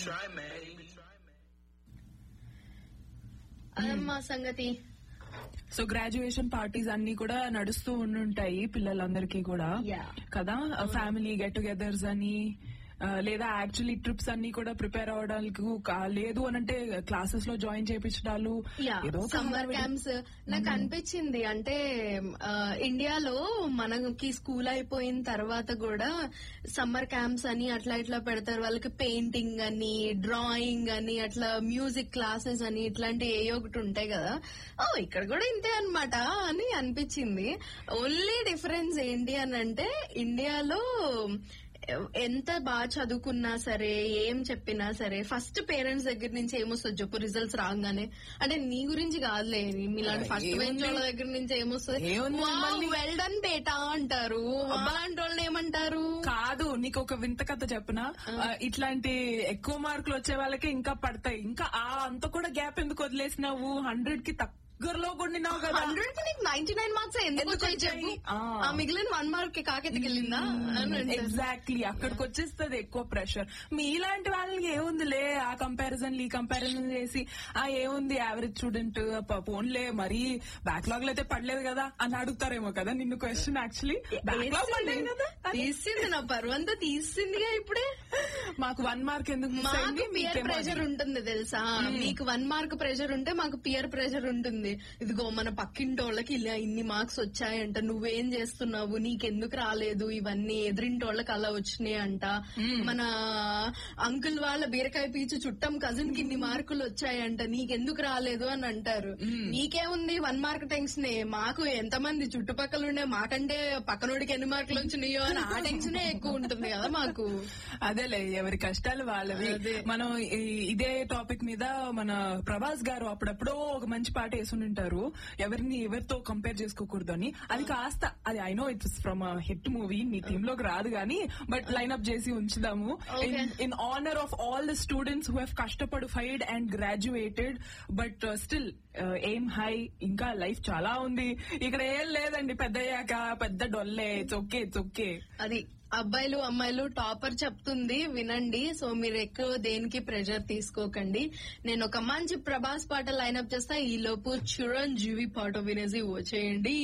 అదమ్మా సంగతి so graduation parties అన్ని కూడా నడుస్తూ ఉండుంటాయి పిల్లలందరికీ కూడా Yeah. కదా ఫ్యామిలీ గెట్ టుగెదర్స్ అని ఆ, లేదా యాక్చువల్లీ ట్రిప్స్ అన్ని కూడా ప్రిపేర్ అవడానికి కా- లేదు అని అంటే క్లాసెస్ లో జాయిన్ చేయించడాలు యా ఏదో ఒక సమ్మర్ హడావిడి. క్యాంప్స్ నాకు అనిపించింది అంటే ఆ, ఇండియాలో మనకి స్కూల్ అయిపోయిన తర్వాత కూడా సమ్మర్ క్యాంప్స్ అని అట్లా ఇట్లా పెడతారు వాళ్ళకి పెయింటింగ్ అని డ్రాయింగ్ అని అట్లా మ్యూజిక్ క్లాసెస్ అని ఇట్లాంటి ఏ ఒకటి ఉంటాయి కదా ఓ ఇక్కడ కూడా ఇంతే అన్నమాట అని అనిపించింది ఓన్లీ డిఫరెన్స్ ఏంటి అని అంటే ఇండియాలో ఎంత బాగా చదువుకున్నా సరే ఏం చెప్పినా సరే ఫస్ట్ పేరెంట్స్ దగ్గర నుంచి ఏమొస్తుంది చెప్పు రిజల్ట్స్ రాగానే అంటే నీ గురించి కాదులే మీలాంటి ఫస్ట్ ఏముంది? బెంచ్ వాళ్ళ దగ్గర నుంచి ఏమొస్తుంది ఏముంది మళ్ళీ? వెల్ డన్ బేటా అంటారు అలాంటి వాళ్ళని ఏమంటారు కాదు నీకు ఒక వింత కథ చెప్పన ఇట్లాంటి ఎక్కువ మార్కులు వచ్చే వాళ్ళకి ఇంకా పడతాయి ఇంకా ఆ అంత కూడా గ్యాప్ ఎందుకు వదిలేసినావు హండ్రెడ్ కి దగ్గరలో కొట్టినావు కదా హండ్రెడ్ కి నీకు నైన్టీ నైన్ మార్క్స్ ఎందుకు ఎందుకు వచ్చాయి చెప్పు వచ్చాయి? ఆ. ఆ మిగిలిన వన్ మార్క్ కాకెత్తికి వెళ్ళిందా అని అంటారు. ఎగ్జాక్ట్లీ అక్కడికి వచ్చేస్తుంది ఎక్కువ ప్రెషర్ మీలాంటి వాళ్ళకి ఏముందిలే ఆ కంపారిజన్ ఈ కంపారిజన్ చేసి ఆ ఏముంది యావరేజ్ స్టూడెంట్ ఫోన్లే మరీ బ్యాక్లాగ్ లో అయితే పడలేదు కదా అని అడుగుతారేమో కదా నిన్ను క్వశ్చన్ యాక్చువల్లీ బ్యాక్లాగ్ పడలేదు కదా అని. తీసింది నా పర్వంతా తీసిందిగా ఇప్పుడే మాకు వన్ మార్క్ ఎందుకు మిస్ మాకు అయింది పియర్ మీకేమో ప్రెషర్ అది. ఉంటుంది తెలుసా మీకు వన్ మార్క్ ప్రెషర్ ఉంటే మాకు పియర్ ప్రెషర్ ఉంటుంది ఇదిగో మన పక్కింటి వాళ్ళకి ఇలా ఇన్ని మార్క్స్ వచ్చాయంట నువ్వేం చేస్తున్నావు నీకెందుకు రాలేదు ఇవన్నీ ఎదురింటి వాళ్ళకి అలా వచ్చినాయి అంట మన అంకుల్ వాళ్ళ బీరకాయ పీచు చుట్టం కజిన్ కి ఇన్ని మార్కులు వచ్చాయంట నీకెందుకు రాలేదు అని అంటారు నీకేముంది వన్ మార్క్ టెన్షన్ మాకు ఎంతమంది చుట్టుపక్కల ఉండే మాకంటే పక్కనోడికి ఎన్ని మార్కులు వచ్చినాయో అని ఆ టెన్షనే ఎక్కువ ఉంటుంది కదా మాకు అదేలే ఎవరి కష్టాలు వాళ్ళవి అదే. మనం ఈ- ఇదే టాపిక్ మీద మన ప్రభాస్ గారు అప్పుడప్పుడో ఒక మంచి పాట వేసుంటారు ఎవరిని ఎవరితో కంపేర్ చేసుకోకూడదు అని అది కాస్త అది I know it's from hit movie మీ టీమ్ లోకి రాదు కానీ బట్ లైన్అప్ చేసి ఉంచుదాము Okay. In honour of all the students who have కష్టపడు ఫైడ్ and graduated but still aim high ఇంకా లైఫ్ చాలా ఉంది ఇక్కడ ఏం లేదండి పెద్దయ్యాక పెద్ద డొల్లే ఇట్స్ ఓకే ఇట్స్ ఓకే అది అబ్బాయిలు అమ్మాయిలు టాపర్ చెప్తుంది వినండి సో మీరు ఎక్కువ దేనికి ప్రెషర్ తీసుకోకండి నేను ఒక మంచి ప్రభాస్ పాట లైన్అప్ చేస్తా ఈ లోపు చిరంజీవి పాట వినేసి వచ్చేయండి